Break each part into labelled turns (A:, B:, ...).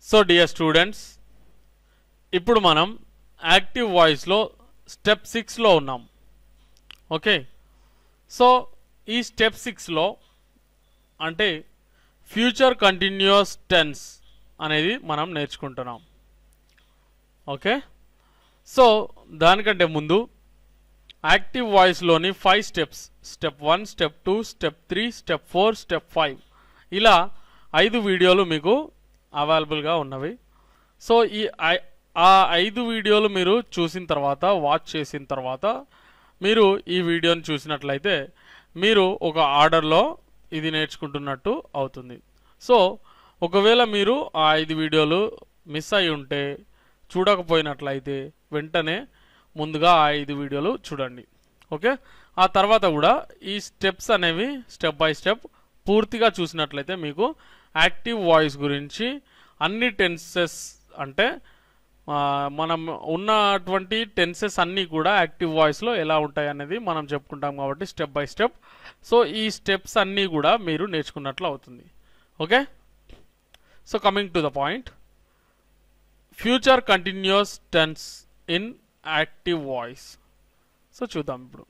A: so dear students ఇప్పుడు మనం active వాయిస్లో స్టెప్ సిక్స్లో ఉన్నాం ఓకే సో ఈ స్టెప్ సిక్స్లో అంటే ఫ్యూచర్ కంటిన్యూస్ టెన్స్ అనేది మనం నేర్చుకుంటున్నాం ఓకే సో దానికంటే ముందు యాక్టివ్ వాయిస్లోని five steps step one step two step three step four step five ఇలా ఐదు వీడియోలు మీకు అవైలబుల్గా ఉన్నవి సో ఈ ఐ- ఆ ఐదు వీడియోలు మీరు చూసిన తర్వాత వాచ్ చేసిన తర్వాత మీరు ఈ వీడియోని చూసినట్లయితే మీరు ఒక ఆర్డర్లో ఇది నేర్చుకుంటున్నట్టు అవుతుంది సో ఒకవేళ మీరు ఆ ఐదు వీడియోలు మిస్ అయి ఉంటే చూడకపోయినట్లయితే వెంటనే ముందుగా ఆ ఐదు వీడియోలు చూడండి ఓకే ఆ తర్వాత కూడా ఈ స్టెప్స్ అనేవి స్టెప్ బై స్టెప్ పూర్తిగా చూసినట్లయితే మీకు యాక్టివ్ వాయిస్ గురించి అన్ని టెన్సెస్ అంటే ఆ, మనం ఉన్నటువంటి టెన్సెస్ అన్నీ కూడా యాక్టివ్ వాయిస్లో ఎలా ఉంటాయి అనేది మనం చెప్పుకుంటాం కాబట్టి స్టెప్ బై స్టెప్ సో ఈ స్టెప్స్ అన్నీ కూడా మీరు నేర్చుకున్నట్లు అవుతుంది okay so coming to the point future continuous tense in active voice so చూద్దాం ఇప్పుడు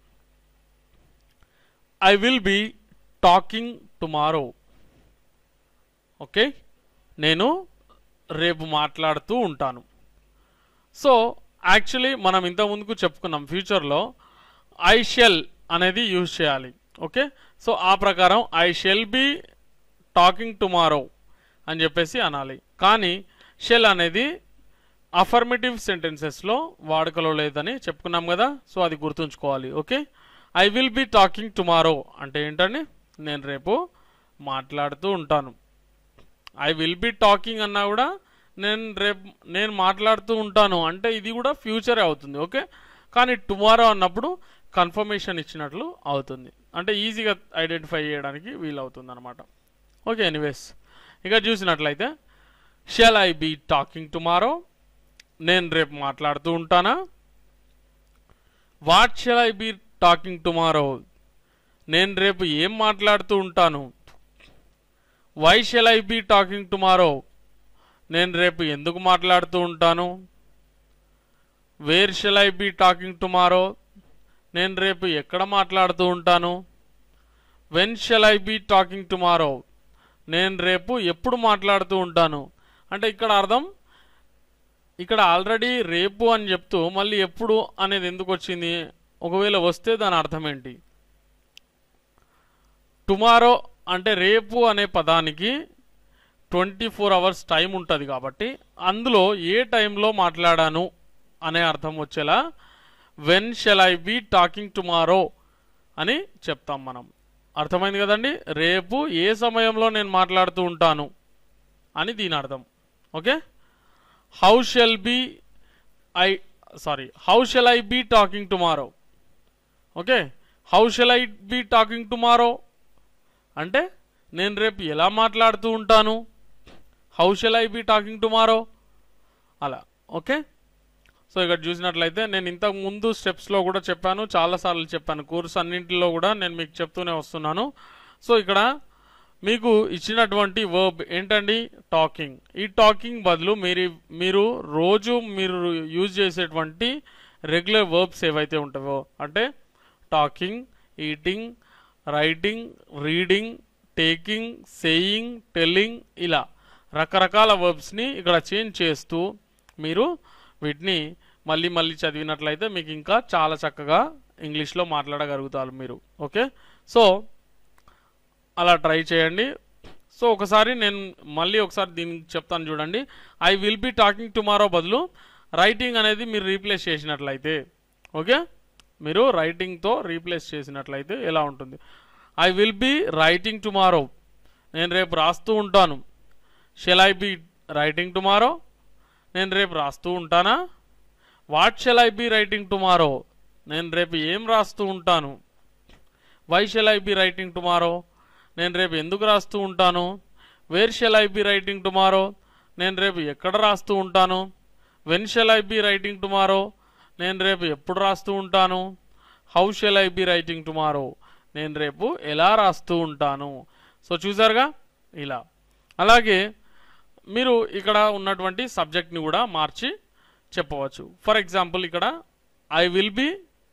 A: I will be talking tomorrow okay నేను రేపు మాట్లాడుతూ ఉంటాను సో యాక్చువల్లీ మనం ఇంత ముందుకు చెప్పుకున్నాం ఫ్యూచర్లో ఐ షెల్ అనేది యూజ్ చేయాలి ఓకే సో ఆ ప్రకారం I shall be talking tomorrow అని చెప్పేసి అనాలి కానీ షెల్ అనేది అఫర్మేటివ్ సెంటెన్సెస్లో వాడుకలో లేదని చెప్పుకున్నాం కదా సో అది గుర్తుంచుకోవాలి okay I will be talking tomorrow అంటే ఏంటండి నేను రేపు మాట్లాడుతూ ఉంటాను ఐ విల్ బి టాకింగ్ అన్నా కూడా నేను రేపు నేను మాట్లాడుతూ ఉంటాను అంటే ఇది కూడా ఫ్యూచరే అవుతుంది ఓకే కానీ టుమారో అన్నప్పుడు కన్ఫర్మేషన్ ఇచ్చినట్లు అవుతుంది అంటే ఈజీగా ఐడెంటిఫై చేయడానికి వీలవుతుంది అనమాట ఓకే ఎనీవేస్ ఇక చూసినట్లయితే shall I be talking tomorrow నేను రేపు మాట్లాడుతూ ఉంటానా what shall I be talking tomorrow నేను రేపు ఏం మాట్లాడుతూ ఉంటాను why shall I be talking tomorrow నేను రేపు ఎందుకు మాట్లాడుతూ ఉంటాను where shall I be talking tomorrow నేను రేపు ఎక్కడ మాట్లాడుతూ ఉంటాను when shall I be talking tomorrow నేను రేపు ఎప్పుడు మాట్లాడుతూ ఉంటాను అంటే ఇక్కడ అర్థం ఇక్కడ ఆల్రెడీ రేపు అని చెప్తూ మళ్ళీ ఎప్పుడు అనేది ఎందుకు వచ్చింది ఒకవేళ వస్తే దాని అర్థం ఏంటి టుమారో అంటే రేపు అనే పదానికి ట్వంటీ ఫోర్ అవర్స్ టైం ఉంటుంది కాబట్టి అందులో ఏ టైంలో మాట్లాడాను అనే అర్థం వచ్చేలా when shall I be talking tomorrow అని చెప్తాం మనం అర్థమైంది కదండి రేపు ఏ సమయంలో నేను మాట్లాడుతూ ఉంటాను అని దీని అర్థం okay how shall be I sorry how shall I be talking tomorrow okay how shall I be talking tomorrow అంటే నేను రేపు ఎలా మాట్లాడుతూ ఉంటాను how shall I be talking tomorrow అలా ఓకే సో ఇక్కడ చూసినట్లయితే నేను ఇంతకు ముందు స్టెప్స్లో కూడా చెప్పాను చాలాసార్లు చెప్పాను కోర్స్ అన్నింటిలో కూడా నేను మీకు చెప్తూనే వస్తున్నాను సో ఇక్కడ మీకు ఇచ్చినటువంటి వర్బ్ ఏంటండి టాకింగ్ ఈ టాకింగ్ బదులు మీరు మీరు రోజు మీరు యూజ్ చేసేటువంటి రెగ్యులర్ వర్బ్స్ ఏవైతే ఉంటావో అంటే talking eating writing reading taking saying telling ఇలా రకరకాల వర్బ్స్ని ఇక్కడ చేంజ్ చేస్తూ మీరు వీటిని మళ్ళీ మళ్ళీ చదివినట్లయితే మీకు ఇంకా చాలా చక్కగా ఇంగ్లీష్లో మాట్లాడగలుగుతారు మీరు ఓకే సో అలా ట్రై చేయండి సో ఒకసారి నేను మళ్ళీ ఒకసారి దీనికి చెప్తాను చూడండి I will be talking tomorrow బదులు రైటింగ్ అనేది మీరు రీప్లేస్ చేసినట్లయితే ఓకే మీరు రైటింగ్తో రీప్లేస్ చేసినట్లయితే ఎలా ఉంటుంది I will be writing tomorrow నేను రేపు రాస్తూ ఉంటాను shall I be writing tomorrow నేను రేపు రాస్తూ ఉంటానా what shall I be writing tomorrow నేను రేపు ఏం రాస్తూ ఉంటాను why shall I be writing tomorrow నేను రేపు ఎందుకు రాస్తూ ఉంటాను where shall I be writing tomorrow నేను రేపు ఎక్కడ రాస్తూ ఉంటాను when shall I be writing tomorrow నేను రేపు ఎప్పుడు రాస్తూ ఉంటాను how shall I be writing tomorrow నేను రేపు ఎలా రాస్తూ ఉంటాను సో చూసారుగా ఇలా అలాగే మీరు ఇక్కడ ఉన్నటువంటి సబ్జెక్ట్ని కూడా మార్చి చెప్పవచ్చు ఫర్ ఎగ్జాంపుల్ ఇక్కడ I will be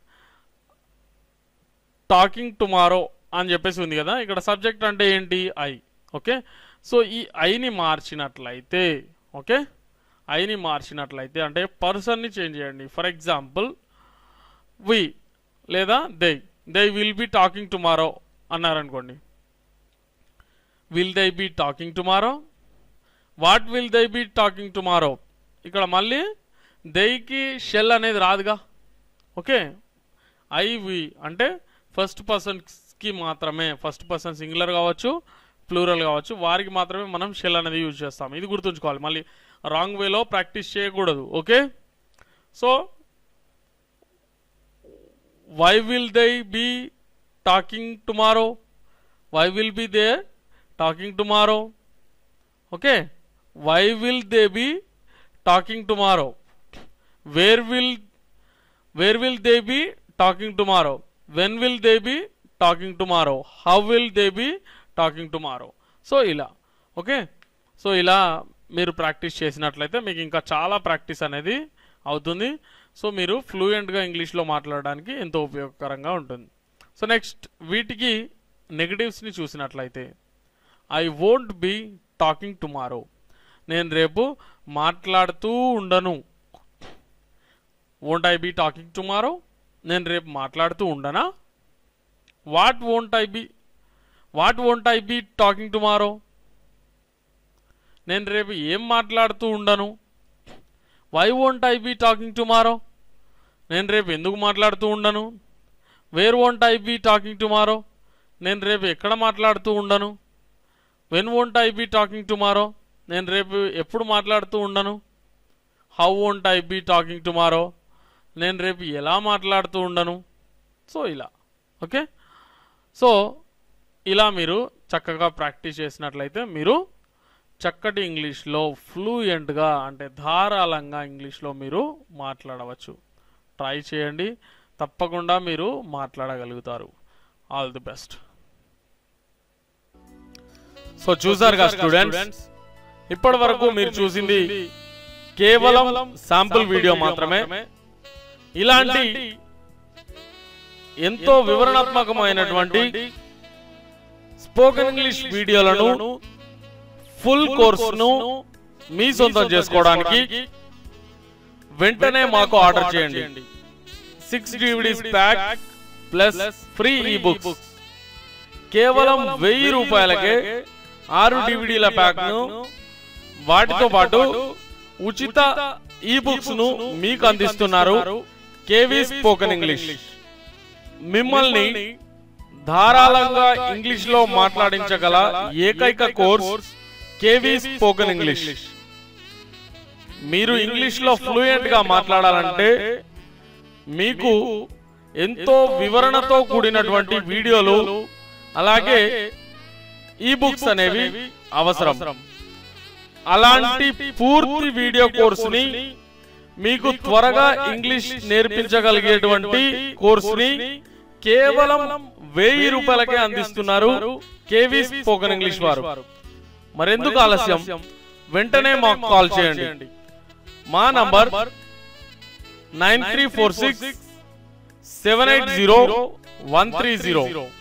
A: talking tomorrow అని చెప్పేసి ఉంది కదా ఇక్కడ సబ్జెక్ట్ అంటే ఏంటి ఐ ఓకే సో ఈ ఐని మార్చినట్లయితే ఓకే ఐని మార్చినట్లయితే అంటే పర్సన్ని చేంజ్ చేయండి ఫర్ ఎగ్జాంపుల్ వి లేదా they they will be talking tomorrow అన్నారనుకోండి will they be talking tomorrow what will they be talking tomorrow ఇక్కడ మళ్ళీ దేకి షెల్ అనేది రాదుగా ఓకే ఐ వి అంటే ఫస్ట్ పర్సన్కి మాత్రమే ఫస్ట్ పర్సన్ సింగులర్ కావచ్చు ప్లూరల్ కావచ్చు వారికి మాత్రమే మనం షెల్ అనేది యూజ్ చేస్తాం ఇది గుర్తుంచుకోవాలి మళ్ళీ రాంగ్ వేలో ప్రాక్టీస్ చేయకూడదు okay so why will they be talking tomorrow why will be they talking tomorrow okay why will they be talking tomorrow where will where will they be talking tomorrow when will they be talking tomorrow how will they be talking tomorrow so ఇలా okay so ఇలా మీరు practice చేసినట్లయితే మీకు ఇంకా చాలా practice అనేది అవుతుంది so మీరు ఫ్లూయెంట్గా ఇంగ్లీష్లో మాట్లాడడానికి ఎంతో ఉపయోగకరంగా ఉంటుంది సో నెక్స్ట్ వీటికి నెగటివ్స్ని చూసినట్లయితే I won't be talking tomorrow నేను రేపు మాట్లాడుతూ ఉండను won't I be talking tomorrow నేను రేపు మాట్లాడుతూ ఉండనా what won't I be what won't I be talking tomorrow నేను రేపు ఏం మాట్లాడుతూ ఉండను why won't I be talking tomorrow నేను రేపు ఎందుకు మాట్లాడుతూ ఉండను where won't I be talking tomorrow నేను రేపు ఎక్కడ మాట్లాడుతూ ఉండను when won't I be talking tomorrow నేను రేపు ఎప్పుడు మాట్లాడుతూ ఉండను how won't I be talking tomorrow నేను రేపు ఎలా మాట్లాడుతూ ఉండను సో ఇలా ఓకే సో ఇలా మీరు చక్కగా ప్రాక్టీస్ చేసినట్లయితే మీరు చక్కటి ఇంగ్లీష్లో ఫ్లూయెంట్గా అంటే ధారాళంగా ఇంగ్లీష్లో మీరు మాట్లాడవచ్చు ట్రై చేయండి తప్పకుండా మీరు మాట్లాడగలుగుతారు ఆల్ ది బెస్ట్ సో చూసారుగా స్టూడెంట్స్ ఇప్పటి వరకు మీరు చూసింది కేవలం శాంపుల్ వీడియో మాత్రమే ఇలాంటి ఎంతో వివరణాత్మకమైనటువంటి స్పోకెన్ ఇంగ్లీష్ వీడియోలను ఫుల్ కోర్సును మీ సొంతం చేసుకోవడానికి వెంటనే మాకు ఆర్డర్ చేయండి six DVDs pack plus free e books కేవలం వెయ్యి రూపాయలకే ఆరు డివిడీల ప్యాక్ ను వాటితో పాటు ఉచిత ఈ బుక్స్ ను మీకు అందిస్తున్నారు కేవీ స్పోకెన్ ఇంగ్లీష్ మిమ్మల్ని ధారాళంగా ఇంగ్లీష్ లో మాట్లాడించగల ఏకైక కోర్స్ కేవీ స్పోకెన్ ఇంగ్లీష్ మీరు ఇంగ్లీష్ లో ఫ్లూయెంట్ గా మాట్లాడాలంటే మీకు ఎంతో వివరణతో కూడినటువంటి వీడియోలు అలాగే ఈ బుక్స్ అనేవి అవసరం అలాంటి పూర్తి వీడియో కోర్సుని మీకు త్వరగా ఇంగ్లీష్ నేర్పించగలిగేటువంటి కోర్సుని కేవలం వెయ్యి రూపాయలకే అందిస్తున్నారు కేవీ స్పోకెన్ ఇంగ్లీష్ వారు మరెందుకు ఆలస్యం వెంటనే మాకు కాల్ చేయండి మా number nine three four six seven eight zero one three zero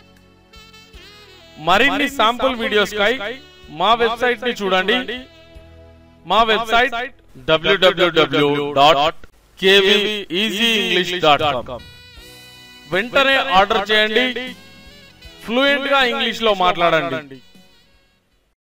A: మరిన్ని శాంపుల్ వీడియోస్ కై మా వెబ్సైట్ ని చూడండి మా వెబ్సైట్ డబ్ల్యూడబ్ల్యూడబ్ల్యూ డాట్ డాట్ కామ్ వెంటనే ఆర్డర్ చేయండి ఫ్లూయెంట్ గా ఇంగ్లీష్ లో మాట్లాడండి